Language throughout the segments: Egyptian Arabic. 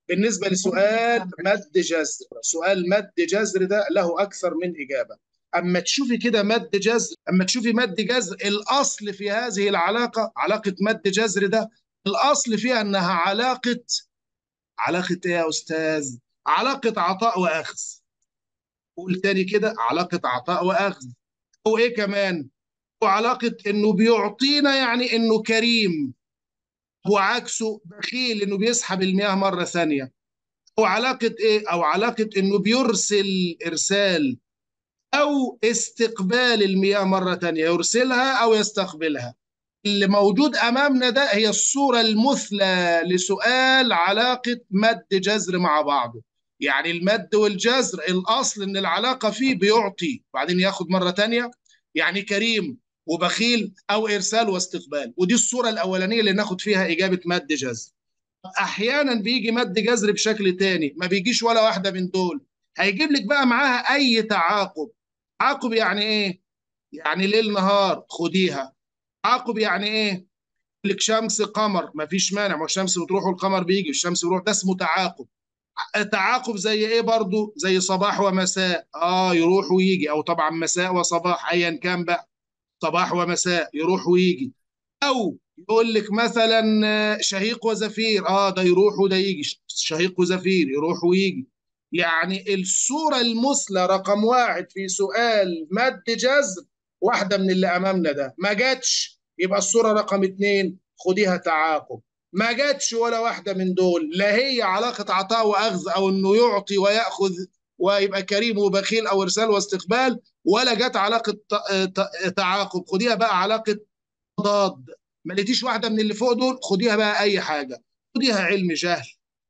بالنسبه لسؤال مد جزر سؤال مد جزر ده له اكثر من اجابه اما تشوفي كده مد جزر اما تشوفي مد جزر الاصل في هذه العلاقه علاقه مد جزر ده الاصل فيها انها علاقه علاقه ايه يا استاذ علاقه عطاء واخذ قول تاني كده علاقه عطاء واخذ وايه كمان وعلاقه انه بيعطينا يعني انه كريم وعكسه بخيل انه بيسحب المياه مره ثانيه وعلاقه ايه او علاقه انه بيرسل ارسال او استقبال المياه مره ثانيه يرسلها او يستقبلها اللي موجود امامنا ده هي الصوره المثلى لسؤال علاقه مد جزر مع بعضه يعني المد والجزر الاصل ان العلاقه فيه بيعطي بعدين ياخد مره ثانيه يعني كريم وبخيل او ارسال واستقبال ودي الصوره الاولانيه اللي ناخد فيها اجابه مد جزر احيانا بيجي مد جزر بشكل تاني ما بيجيش ولا واحده من دول هيجيب لك بقى معاها اي تعاقب تعاقب يعني ايه يعني ليل نهار خديها تعاقب يعني ايه لك شمس قمر ما فيش مانع ما الشمس بتروح والقمر بيجي الشمس بيروح ده اسمه تعاقب تعاقب زي ايه برضو زي صباح ومساء اه يروح ويجي او طبعا مساء وصباح ايا كان بقى صباح ومساء يروح ويجي او يقول لك مثلا شهيق وزفير اه ده يروح وده يجي شهيق وزفير يروح ويجي يعني الصورة المثلى رقم واحد في سؤال مد جزر واحدة من اللي أمامنا ده ما جاتش يبقى الصورة رقم اتنين خديها تعاقب ما جاتش ولا واحدة من دول لا هي علاقة عطاء وأخذ أو إنه يعطي ويأخذ ويبقى كريم وبخيل أو إرسال واستقبال ولا جت علاقة تعاقب خديها بقى علاقة تضاد ما لقيتيش واحدة من اللي فوق دول خديها بقى أي حاجة خديها علم جهل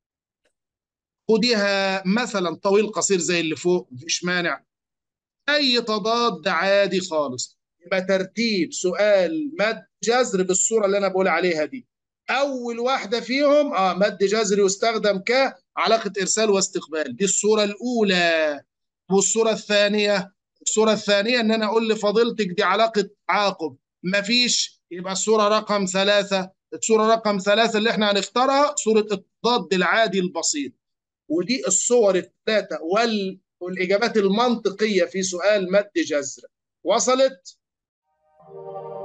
خديها مثلا طويل قصير زي اللي فوق مفيش مانع اي تضاد عادي خالص يبقى ترتيب سؤال مد جذر بالصوره اللي انا بقول عليها دي اول واحده فيهم اه مد جذر يستخدم كعلاقه ارسال واستقبال دي الصوره الاولى والصوره الثانيه الصوره الثانيه ان انا اقول لفضيلتك دي علاقه تعاقب مفيش يبقى الصوره رقم ثلاثه الصوره رقم ثلاثه اللي احنا هنختارها صوره التضاد العادي البسيط ودي الصور الثلاثه وال... والاجابات المنطقيه في سؤال مد جزر وصلت